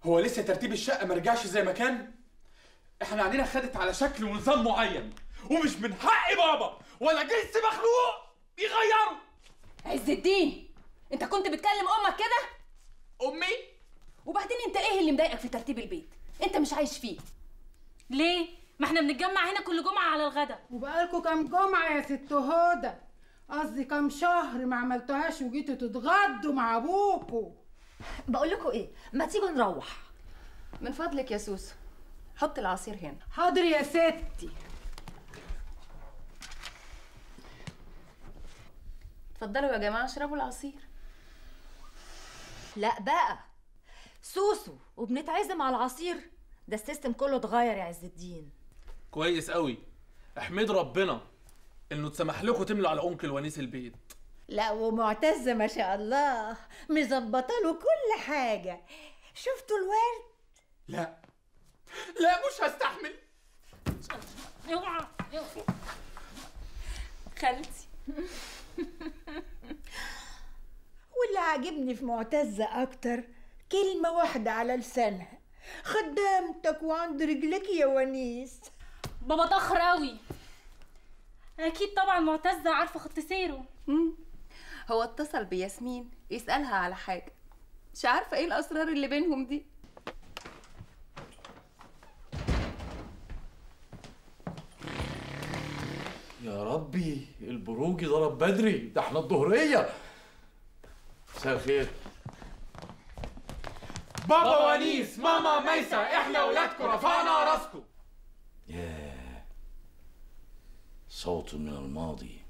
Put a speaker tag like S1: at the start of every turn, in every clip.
S1: هو لسه ترتيب الشقه ما رجعش زي ما كان احنا عينينا خدت على شكل ونظام معين ومش من حق بابا ولا جنس مخلوق يغيره
S2: عز الدين انت كنت بتكلم امك كده
S1: امي
S2: وبعدين انت ايه اللي مضايقك في ترتيب البيت انت مش عايش فيه
S3: ليه ما احنا بنتجمع هنا كل جمعه على الغدا
S4: وبقالكوا كام جمعة يا ست هدى قصدي كام شهر ما عملتوهاش وجيتوا تتغدوا مع ابوكوا
S5: بقول لكم ايه ما تيجوا نروح
S2: من فضلك يا سوسو حط العصير هنا
S4: حاضر يا ستي
S2: اتفضلوا يا جماعه اشربوا العصير
S5: لا بقى سوسو وبنتعزم على العصير ده السيستم كله اتغير يا عز الدين
S1: كويس قوي احمد ربنا انه اتسمح لكم تملوا على انكل ونيس البيت
S6: لا ومعتزة ما شاء الله مظبطة له كل حاجة شفتوا الورد
S1: لا لا مش هستحمل
S3: اوعى اوعى.
S2: خالتي
S6: واللي عاجبني في معتزة أكتر كلمة واحدة على لسانها خدامتك وعند رجلك يا ونيس
S3: بابا اتاخر قوي اكيد طبعا معتزه عارفه خط سيره
S2: هو اتصل بياسمين يسالها على حاجه مش عارفه ايه الاسرار اللي بينهم دي
S7: يا ربي البروجي ضرب بدري ده احنا الظهرية مساء الخير
S1: بابا ونيس ماما ميسة احنا ولادكم رفعنا راسكم
S7: ياه صوت من الماضي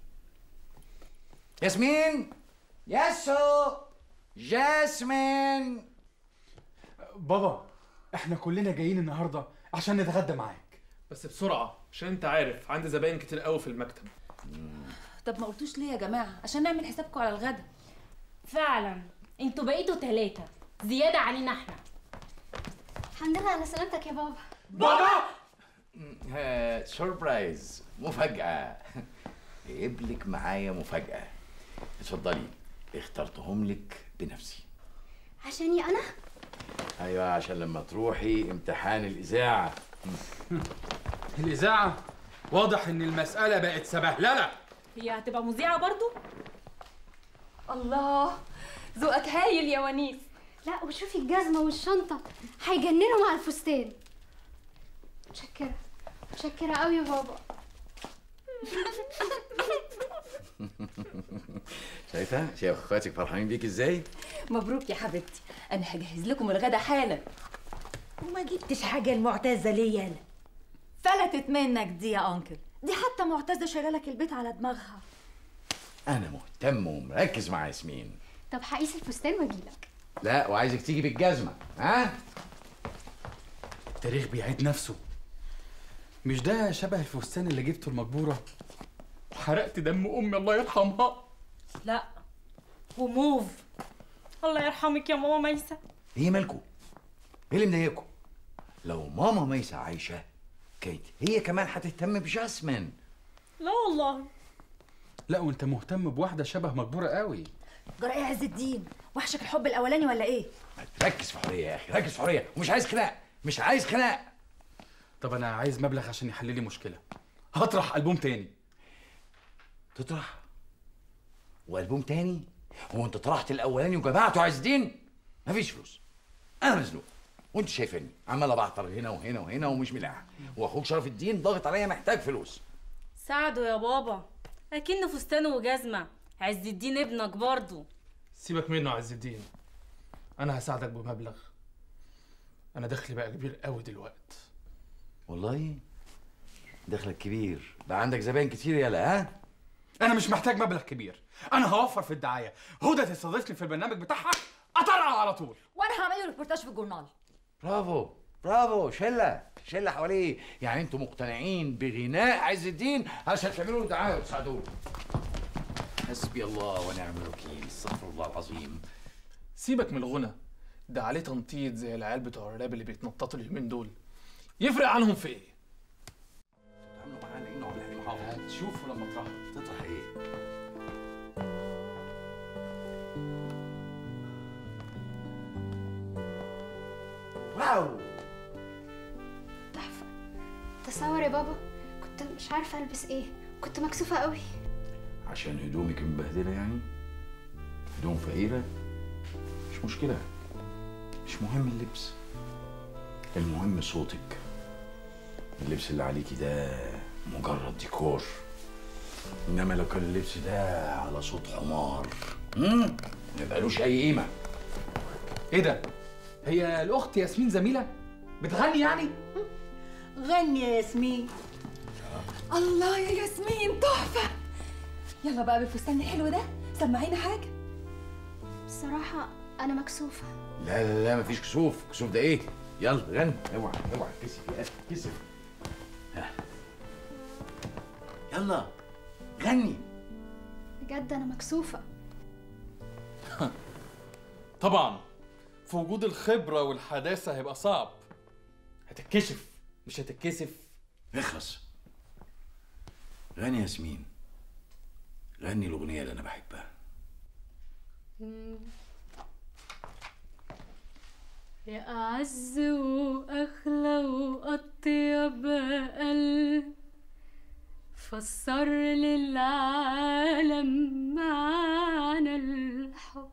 S8: ياسمين ياسو جاسمين
S1: بابا احنا كلنا جايين النهارده عشان نتغدى معاك
S9: بس بسرعة عشان انت عارف عندي زباين كتير قوي في المكتب
S2: طب ما قلتوش ليه يا جماعه عشان نعمل حسابكم على الغدا
S3: فعلا انتوا بقيتوا ثلاثه زياده علينا احنا
S10: الحمد لله على سلامتك يا بابا
S1: بابا
S7: آه، سربرايز مفاجأة جايب لك معايا مفاجأة اتفضلي اخترتهم لك بنفسي
S10: عشاني انا
S7: ايوه عشان لما تروحي امتحان الإذاعة
S1: الاذاعه واضح ان المساله بقت سبهلله
S3: هي هتبقى مذيعه برضو
S2: الله ذوقك هايل يا ونيس
S10: لا وشوفي الجزمه والشنطه هيجننوا مع الفستان متشكره متشكره قوي يا بابا
S7: شايفة؟ شايف اخواتك فرحانين بيك ازاي؟
S2: مبروك يا حبيبتي انا هجهز لكم الغدا حالا
S6: وما جبتش حاجة المعتزة ليا أنا
S5: فلتت منك دي يا انكل دي حتى معتزه شايله لك البيت على دماغها
S7: أنا مهتم ومركز مع ياسمين
S10: طب هقيس الفستان واجيلك
S7: لا وعايزك تيجي بالجزمة ها؟
S1: التاريخ بيعيد نفسه مش ده شبه الفستان اللي جبته المجبوره حرقت دم امي الله يرحمها
S3: لا وموف الله يرحمك يا ماما ميسه
S7: ايه مالكوا؟ ايه اللي مضايقكوا؟ لو ماما ميسة عايشة كانت هي كمان هتهتم بجاسمين
S3: لا والله
S1: لا وانت مهتم بواحده شبه مجبوره قوي
S5: جرى ايه يا عز الدين وحشك الحب الاولاني ولا ايه
S7: ركز في حرية يا أخي ركز في حرية ومش عايز خناق مش عايز خناق
S1: طب انا عايز مبلغ عشان يحل لي مشكله هطرح البوم تاني
S7: تطرح والبوم تاني هو انت طرحت الاولاني وجمعته عايز الدين مفيش فلوس انا مزنوق وانت شايفني عمال ابعتر هنا وهنا وهنا ومش ملاح واخوك شرف الدين ضاغط عليا محتاج فلوس
S3: ساعده يا بابا اكنه فستان وجزمه عز الدين ابنك برضو
S9: سيبك منه يا عز الدين انا هساعدك بمبلغ انا دخلي بقى كبير قوي دلوقتي
S7: والله دخلك كبير بقى عندك زباين كتير يالا ها
S1: انا مش محتاج مبلغ كبير انا هوفر في الدعايه هدى تستضيفني في البرنامج بتاعها اطلع على طول
S5: وانا هعمل له ريبورتاج في الجورنال
S7: برافو برافو شله شله حواليه يعني انتوا مقتنعين بغناء عز الدين عشان تعملوا له دعايه وتساعدوه حسبي الله ونعم الوكيل استغفر الله العظيم
S9: سيبك من الغنى ده عليه تنطيط زي العيال بتوع الراب اللي بيتنططوا اليومين دول يفرق عنهم في ايه
S7: تعملوا معانا انه على حلم حافظ
S1: هتشوفوا لما اطرح
S7: تطرح ايه واو
S10: تحفة تصور يا بابا كنت مش عارفة ألبس إيه كنت مكسوفة قوي
S7: عشان هدومك مبهدله يعني هدوم فقيره مش مشكله مش مهم اللبس المهم صوتك اللبس اللي عليكي ده مجرد ديكور انما لو كان اللبس ده على صوت حمار امم ما يبقالوش اي قيمه
S1: ايه ده هي الاخت ياسمين زميله بتغني يعني
S6: غني يا ياسمين
S2: الله يا ياسمين تحفة يلا بقى بالفستان الحلو ده سمعينا حاجة
S10: بصراحة أنا مكسوفة
S7: لا لا لا مفيش كسوف كسوف ده ايه يلا غني اوعى اوعى كسف يا أخي، كسف ها. يلا غني
S10: بجد أنا مكسوفة
S1: طبعا في وجود الخبره والحداثه هيبقى صعب هتتكشف مش هتتكسف
S7: اخلص غني ياسمين غني الاغنيه اللي انا بحبها
S3: يا أعز وأغلى وأطيب قلب فسر للعالم معنى الحب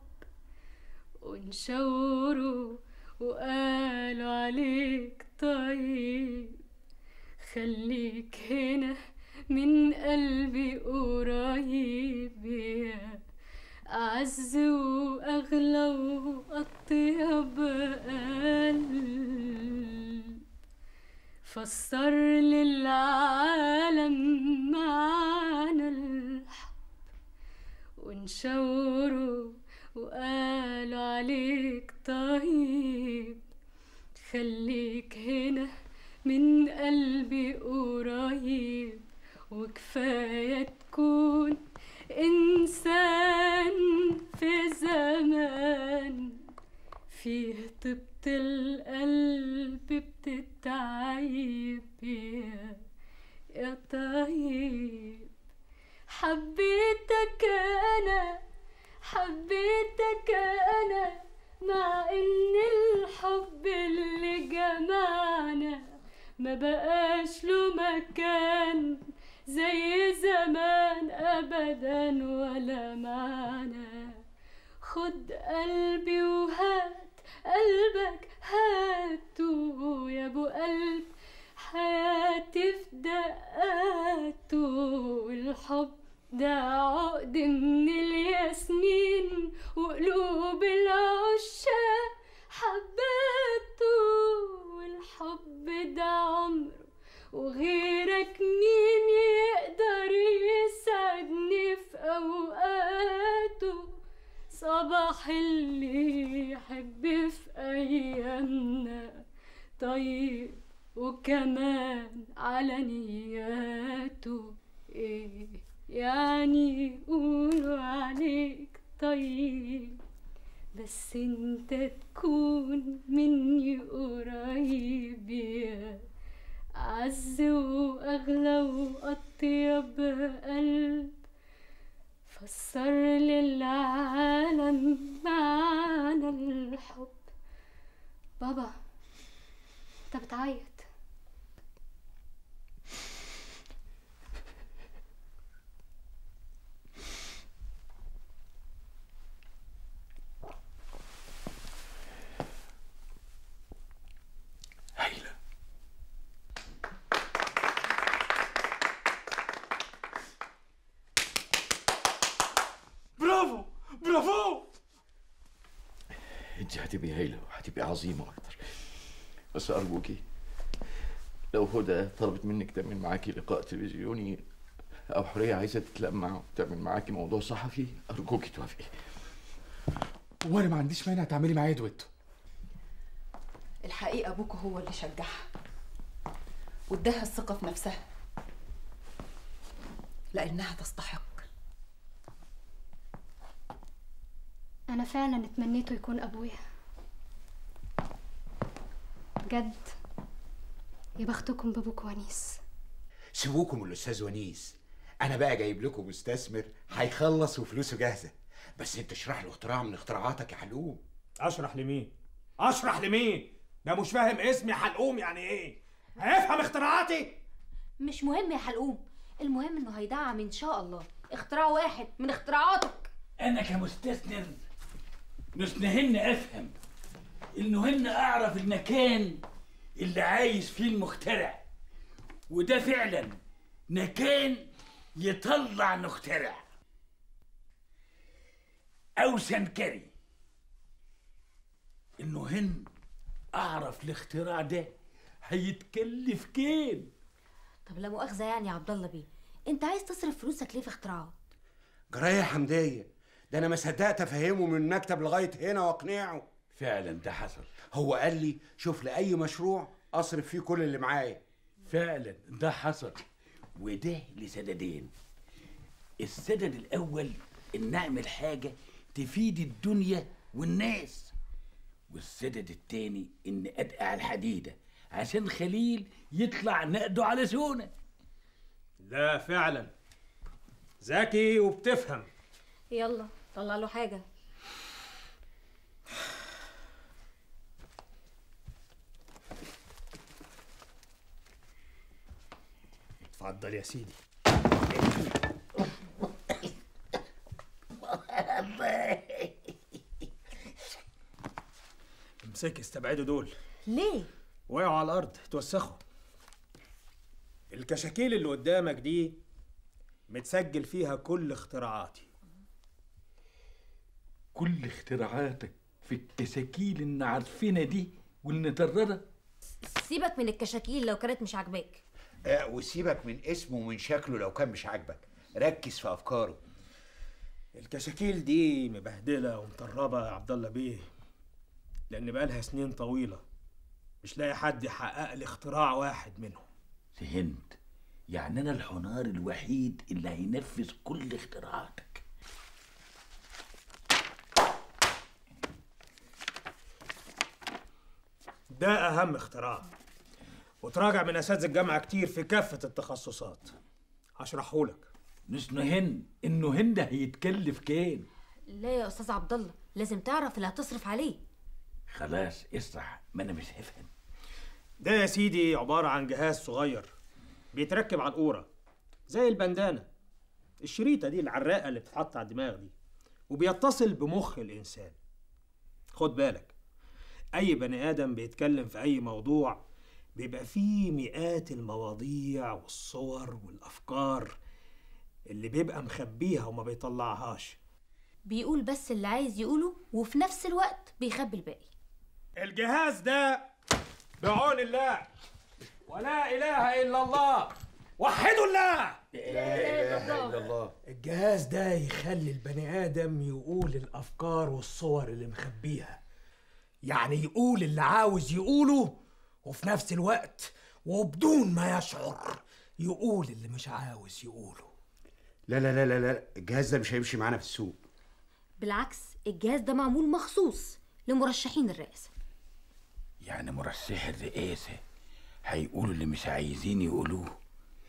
S3: ونشوروا وقالوا عليك طيب خليك هنا من قلبي قريب يا أعز وأغلى وأطيب قلب فسر للعالم معنى الحب ونشوروا وقالوا عليك طيب خليك هنا من قلبي قريب وكفاية تكون إنسان في زمان فيه طيبة القلب بتتعيب يا يا طيب حبيتك أنا حبيتك أنا مع إن الحب اللي جمعنا ما بقاش له مكان زي زمان أبدا ولا معنى خد قلبي وهات قلبك هاته يا ابو قلب حياتي في دقاته الحب ده عقد من الياسمين وقلوب العشاق حباته والحب ده عمره وغيرك مين يقدر يسعدني في أوقاته صباح اللي يحب في أيامنا طيب وكمان على نياته إيه يعني يقولوا عليك طيب بس انت تكون مني قريب يا أعز وأغلى وأطيب قلب فسر للعالم معنى الحب بابا انت بتعيط
S7: هايله
S1: برافو برافو
S7: انت هتبقي هايله وهتبقي عظيمه اكتر بس ارجوكي لو هدى طلبت منك تعمل معاكي لقاء تلفزيوني او حوريه عايزه تتلمع وتعمل معاكي موضوع صحفي ارجوكي توافقي
S1: وانا ما عنديش مانع تعملي معايا دويتو
S2: الحقيقة أبوك هو اللي شجعها واداها الثقة في نفسها لأنها تستحق
S10: أنا فعلا اتمنيته يكون أبويا بجد يا بختكم بابوك ونيس
S11: سيبوكم من الاستاذ ونيس انا بقى جايب لكم مستثمر هيخلص وفلوسه جاهزه بس انت اشرح له اختراع من اختراعاتك يا حلوم
S12: اشرح لمين اشرح لمين ده مش فاهم اسمي حلقوم يعني ايه هيفهم اختراعاتي
S5: مش مهم يا حلقوم المهم انه هيدعم ان شاء الله اختراع واحد من اختراعاتك
S13: انا كمستثمر مش نهن افهم انه هن اعرف المكان اللي عايش فيه المخترع وده فعلا مكان يطلع مخترع او سنكري انه هن اعرف الاختراع ده هيتكلف كام
S5: طب لا مؤاخذه يعني يا عبد الله بيه انت عايز تصرف فلوسك ليه في اختراعات
S11: جرايه حمديه ده انا ما صدقت افهمه من المكتب لغايه هنا واقنعه
S13: فعلا ده حصل
S11: هو قال لي شوف لي اي مشروع اصرف فيه كل اللي معايا
S13: فعلا ده حصل وده لسددين السدد الاول ان نعمل حاجه تفيد الدنيا والناس والسدد التاني ان ادقع الحديده عشان خليل يطلع نقده على سونه
S12: لا فعلا ذكي وبتفهم
S5: يلا طلع له حاجه
S12: اتفضل يا سيدي امسكي استبعدوا دول
S5: ليه
S12: وقعوا على الارض اتوسخوا الكشاكيل اللي قدامك دي متسجل فيها كل اختراعاتي
S13: كل اختراعاتك في الكساكيل اللي عارفينها دي والمتردة
S5: سيبك من الكشاكيل لو كانت مش عاجباك
S11: آه وسيبك من اسمه ومن شكله لو كان مش عاجبك ركز في افكاره
S12: الكشاكيل دي مبهدله ومطربه يا عبد الله بيه لان بقالها سنين طويله مش لاقي حد يحقق لي اختراع واحد منهم
S13: فهمت يعني انا الحنار الوحيد اللي هينفذ كل اختراعاتك
S12: ده اهم اختراع وتراجع من اساتذه الجامعه كتير في كافه التخصصات هشرحهولك
S13: مش نهن انه هن ده هيتكلف كام
S5: لا يا استاذ عبد الله لازم تعرف اللي هتصرف عليه
S13: خلاص اسرح ما انا مش هفهم
S12: ده يا سيدي عباره عن جهاز صغير بيتركب على القوره زي البندانه الشريطه دي العراقه اللي بتتحط على الدماغ دي وبيتصل بمخ الانسان خد بالك اي بني ادم بيتكلم في اي موضوع بيبقى فيه مئات المواضيع والصور والافكار اللي بيبقى مخبيها وما بيطلعهاش
S5: بيقول بس اللي عايز يقوله وفي نفس الوقت بيخبي الباقي
S12: الجهاز ده بعون الله ولا اله الا الله وحدوا الله
S11: لا اله الا الله
S12: الجهاز ده يخلي البني آدم يقول الأفكار والصور اللي مخبيها يعني يقول اللي عاوز يقوله وفي نفس الوقت وبدون ما يشعر يقول اللي مش عاوز يقوله
S11: لا لا لا لا لا الجهاز ده مش هيمشي معانا في السوق
S5: بالعكس الجهاز ده معمول مخصوص لمرشحين الرئاسة
S13: يعني مرشح الرئاسة هيقولوا اللي مش عايزين يقولوه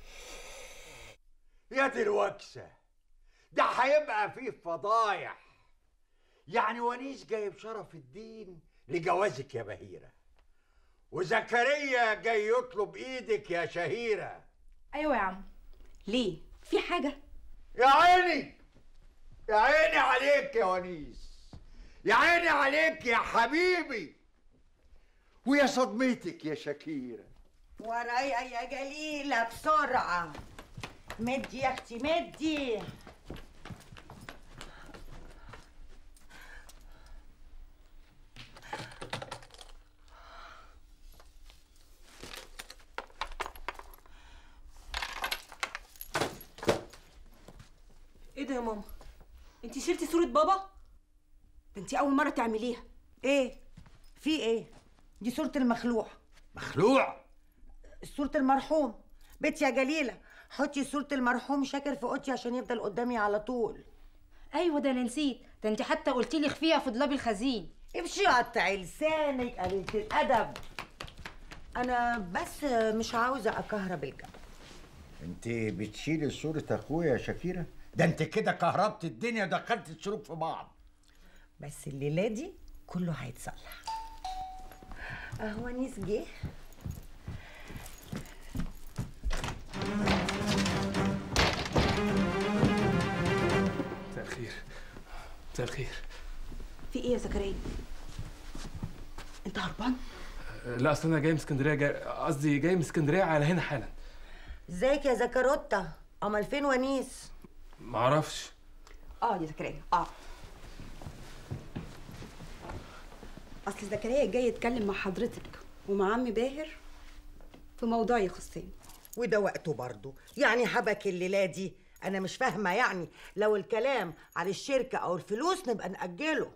S8: يا دي الوكسة ده هيبقى فيه فضايح يعني ونيس جايب شرف الدين لجوازك يا بهيرة وزكريا جاي يطلب ايدك يا شهيرة
S14: ايوه يا عم ليه في حاجه
S8: يا عيني يا عيني عليك يا ونيس يا عيني عليك يا حبيبي ويا صدمتك يا شكيرة
S6: ورايا يا جليلة بسرعة مدي يا اختي مدي
S14: ايه ده يا ماما انت شلتي صوره بابا ده انت اول مره تعمليها
S6: ايه في ايه دي صورة المخلوع
S13: مخلوع
S6: صورة المرحوم بنت يا جليلة حطي صورة المرحوم شاكر في اوضتي عشان يفضل قدامي على طول
S3: ايوه ده انا نسيت ده انت حتى قلتي لي اخفيها في دولاب الخزين
S6: امشي قطعي لسانك قليلة الأدب أنا بس مش عاوزة أكهرب الجو
S8: انت بتشيلي صورة اخويا يا شكيرة ده انت كده كهربت الدنيا ودخلت الشروق في بعض
S6: بس الليلة دي كله هيتصلح
S15: اهو ونيس جه
S9: مساء الخير مساء الخير
S14: في ايه يا زكريا انت هربان
S9: أه، لا اصل انا جاي من اسكندريه جاي قصدي جاي من اسكندريه على هنا حالا
S15: ازيك يا زكروتا امال فين ونيس
S9: معرفش
S14: اه يا زكريا اه اصل زكريا جاي يتكلم مع حضرتك ومع عمي باهر في موضوع يخصني
S15: وده وقته برضه يعني حبك الليله دي انا مش فاهمه يعني لو الكلام على الشركه او الفلوس نبقى ناجله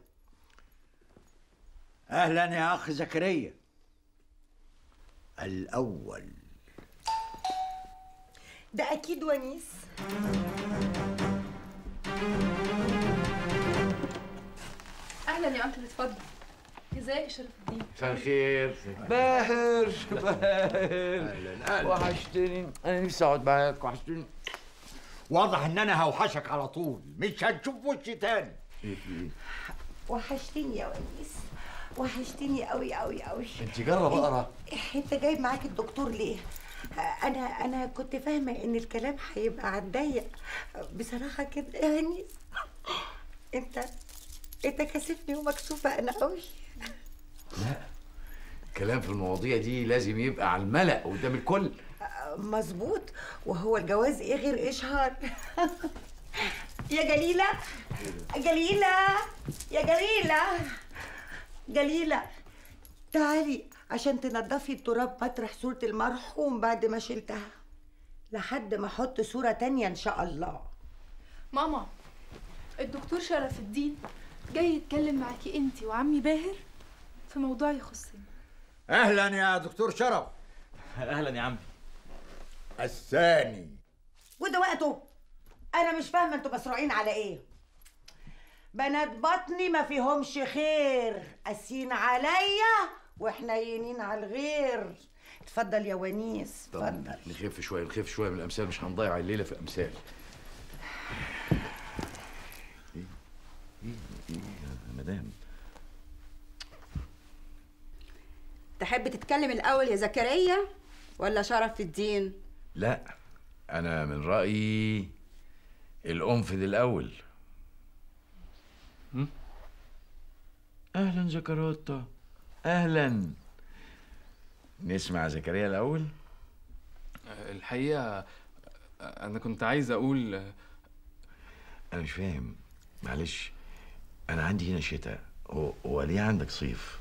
S8: اهلا يا اخ زكريا الاول
S15: ده اكيد ونيس
S2: اهلا يا انكل اتفضل ازيك يا شرف الدين
S7: مساء الخير باهر باهر وحشتني انا نفسي اقعد معاك وحشتني
S8: واضح ان انا هوحشك على طول مش هتشوف وشي تاني
S7: ايه في ايه؟
S15: وحشتني يا ونيس وحشتني قوي قوي قوي
S7: انت جرب اقرا
S15: انت جايب معاك الدكتور ليه انا انا كنت فاهمه ان الكلام هيبقى على الضيق بصراحه كده يا ونيس انت انت كاسفني ومكسوفه انا قوي
S7: لا الكلام في المواضيع دي لازم يبقى على الملأ قدام الكل
S15: مظبوط وهو الجواز ايه غير اشهار يا جليله جليله يا جليله جليله تعالي عشان تنضفي التراب مطرح صورة المرحوم بعد ما شلتها لحد ما احط صورة تانية ان شاء الله
S16: ماما الدكتور شرف الدين جاي يتكلم معاكي انتي وعمي باهر في موضوع يخصني
S8: اهلا يا دكتور شرف
S17: اهلا يا عمي
S8: الثاني
S15: وده وقته انا مش فاهمه انتوا مسروعين على ايه بنات بطني ما فيهمش خير قاسين عليا وحنينين على الغير اتفضل يا ونيس
S7: طب
S15: اتفضل
S7: نخف شويه نخف شويه من الامثال مش هنضيع الليله في امثال ايه ايه ايه يا مدام
S14: تحب تتكلم الاول يا زكريا ولا شرف الدين
S7: لا انا من رايي الانفذ الاول هم؟ اهلا زكروتا اهلا نسمع زكريا الاول
S9: الحقيقه انا كنت عايز اقول
S7: انا مش فاهم معلش انا عندي هنا شتاء هو هو ليه عندك صيف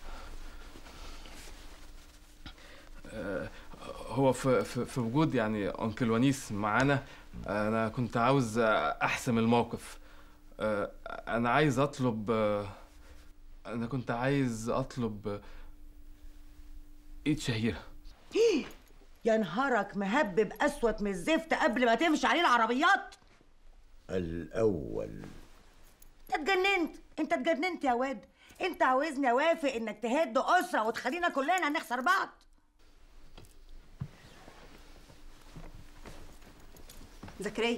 S9: آه، هو في في في وجود يعني انكل ونيس معانا انا كنت عاوز احسم الموقف آه، انا عايز اطلب آه، انا كنت عايز اطلب آه، ايد شهيره
S15: يا نهارك مهبب اسود من الزفت قبل ما تمشي عليه العربيات
S8: الاول
S15: انت اتجننت انت اتجننت يا واد انت عاوزني اوافق انك تهد اسره وتخلينا كلنا نخسر بعض
S14: زكريا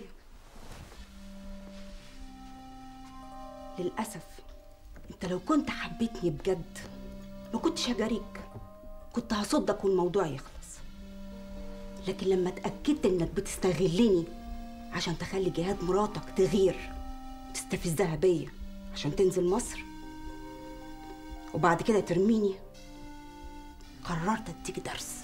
S14: للأسف انت لو كنت حبيتني بجد ما كنتش هجاريك كنت هصدك والموضوع يخلص لكن لما اتأكدت انك بتستغلني عشان تخلي جهاد مراتك تغير تستفزها بيا عشان تنزل مصر وبعد كده ترميني قررت اديك درس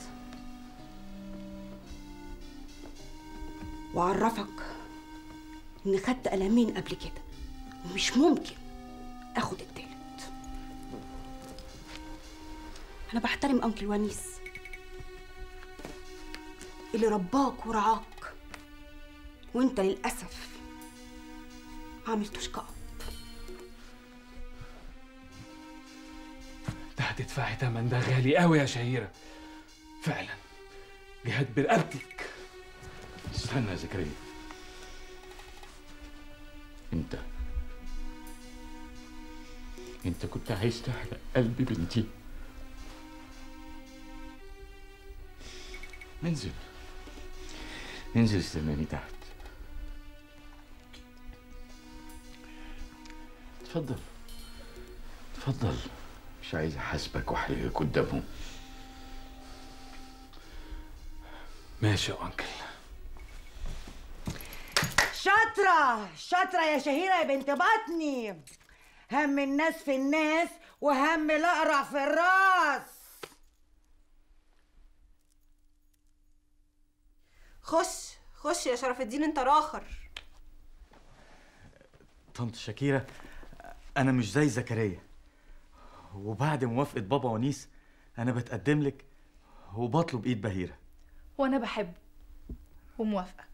S14: وأعرفك إني خدت قلمين قبل كده ومش ممكن آخد التالت أنا بحترم أنكل ونيس اللي رباك ورعاك وأنت للأسف ما عملتوش كأب
S9: ده هتدفعي تمن ده غالي قوي يا شهيره فعلا جهاد برقبتك
S7: استنى يا زكريا انت انت كنت عايز تحرق قلب بنتي انزل انزل استناني تحت اتفضل اتفضل مش عايز احاسبك واحرجك قدامهم
S1: ماشي يا انكل
S15: شاطرة شاطرة يا شهيرة يا بنت بطني هم الناس في الناس وهم الأقرع في الراس
S17: خش خش يا شرف الدين انت راخر
S18: طنط شاكيرة أنا مش زي زكريا وبعد موافقة بابا ونيس أنا بتقدم لك وبطلب إيد بهيرة
S16: وانا بحبه وموافقه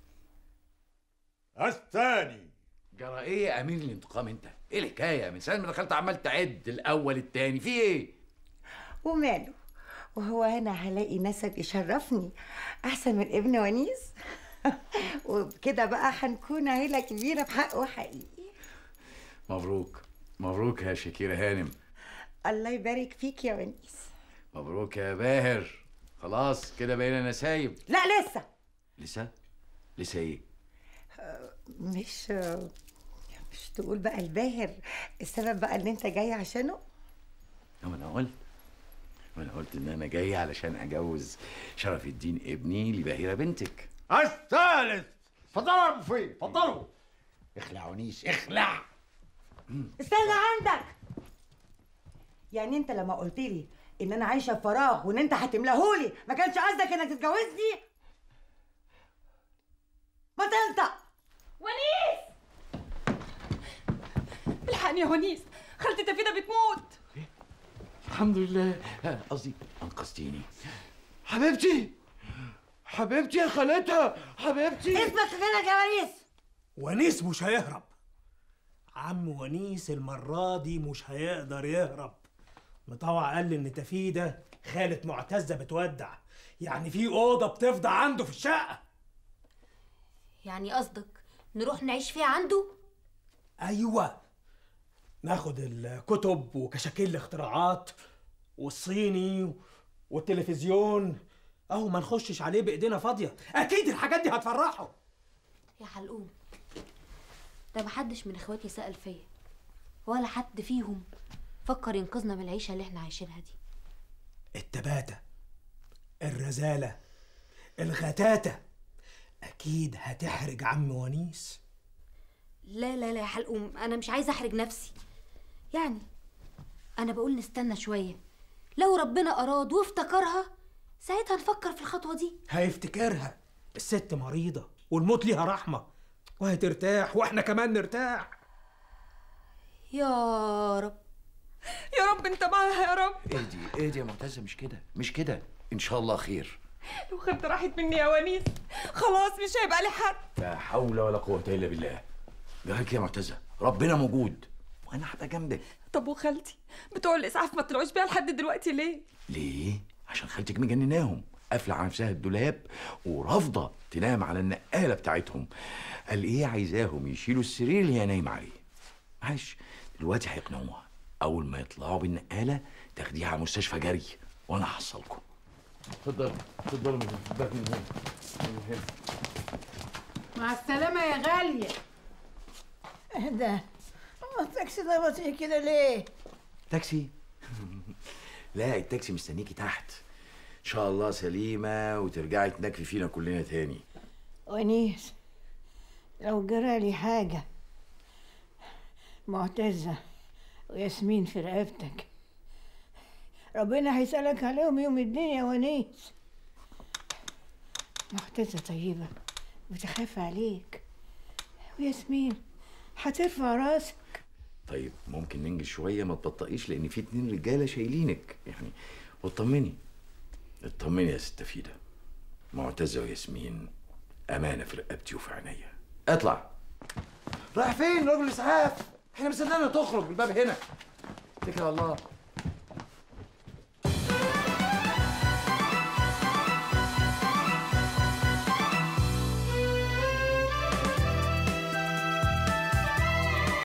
S8: الثاني
S7: جرى ايه يا امين الانتقام انت؟ ايه الحكايه؟ من ساعه ما دخلت عمال تعد الاول التاني في ايه؟
S15: وماله وهو هنا هلاقي نسب يشرفني أحسن من ابن ونيس وبكده بقى هنكون عيلة كبيرة بحق وحقيقي
S7: مبروك مبروك يا شكيرة هانم
S15: الله يبارك فيك يا ونيس
S7: مبروك يا باهر خلاص كده بقينا نسايب
S15: لا لسه
S7: لسه لسه ايه؟
S15: مش مش تقول بقى الباهر السبب بقى اللي انت جاي عشانه
S7: ما انا قلت ما انا قلت ان انا جاي علشان اجوز شرف الدين ابني لبهيرة بنتك
S8: الثالث اتفضلوا يا ابو فيه اتفضلوا اخلع ونيس اخلع
S15: استنى عندك يعني انت لما قلت لي ان انا عايشه في فراغ وان انت هتملاهولي ما كانش قصدك انك تتجوزني ما تنطق
S2: ونيس الحقني يا ونيس خالتي تفيدة بتموت
S7: الحمد لله آه، قصدي انقذتيني حبيبتي حبيبتي يا خالتها حبيبتي
S15: اسمك غيرك يا ونيس
S12: ونيس مش هيهرب عم ونيس المرة دي مش هيقدر يهرب مطوع قال لي ان تفيدة خالة معتزة بتودع يعني في أوضة بتفضى عنده في الشقة
S5: يعني قصدك نروح نعيش فيها عنده
S12: أيوة ناخد الكتب وكشاكيل الاختراعات والصيني والتلفزيون أهو ما نخشش عليه بإيدينا فاضية أكيد الحاجات دي هتفرحه
S5: يا حلقوم ده محدش من اخواتي سأل فيا ولا حد فيهم فكر ينقذنا من العيشة اللي احنا عايشينها دي
S12: التباتة الرزالة الغتاتة أكيد هتحرج عم ونيس
S5: لا لا لا يا حلقوم انا مش عايزه احرج نفسي يعني انا بقول نستنى شويه لو ربنا اراد وافتكرها ساعتها نفكر في الخطوه دي
S12: هيفتكرها الست مريضة والموت ليها رحمة وهترتاح واحنا كمان نرتاح
S5: يا رب
S2: يا رب انت معاها يا رب
S7: اهدي اهدي يا معتزة مش كده مش كده ان شاء الله خير
S2: لو خدت راحت مني يا ونيس خلاص مش هيبقى لي حد
S7: لا حول ولا قوة الا بالله جراك يا معتزة ربنا موجود وانا هبقى جنبك
S2: طب وخالتي بتوع الاسعاف ما طلعوش بيها لحد دلوقتي ليه
S7: ليه؟ عشان خالتك مجنناهم قافلة على نفسها الدولاب ورافضة تنام على النقالة بتاعتهم قال ايه عايزاهم يشيلوا السرير اللي هي نايمة عليه معلش دلوقتي هيقنعوها أول ما يطلعوا بالنقالة تاخديها على مستشفى جري وأنا هحصلكم اتفضلوا اتفضلوا من الباب من هنا من هنا
S4: مع السلامة يا غالية
S6: ده التاكسي ده بطيء كده ليه؟
S7: تاكسي لا التاكسي مستنيكي تحت ان شاء الله سليمه وترجعي تنكفي فينا كلنا تاني
S6: ونيس لو جرالي حاجة معتزة وياسمين في رقبتك ربنا هيسألك عليهم يوم الدين يا ونيس معتزة طيبة بتخاف عليك وياسمين هترفع راسك
S7: طيب ممكن ننجز شويه ما تبطئيش لان في اتنين رجاله شايلينك يعني واطمني اطمني يا ست فيدا معتزه وياسمين امانه في رقبتي وفي عينيا اطلع رايح فين رجل الاسعاف احنا مستنينا تخرج بالباب هنا اتكل على الله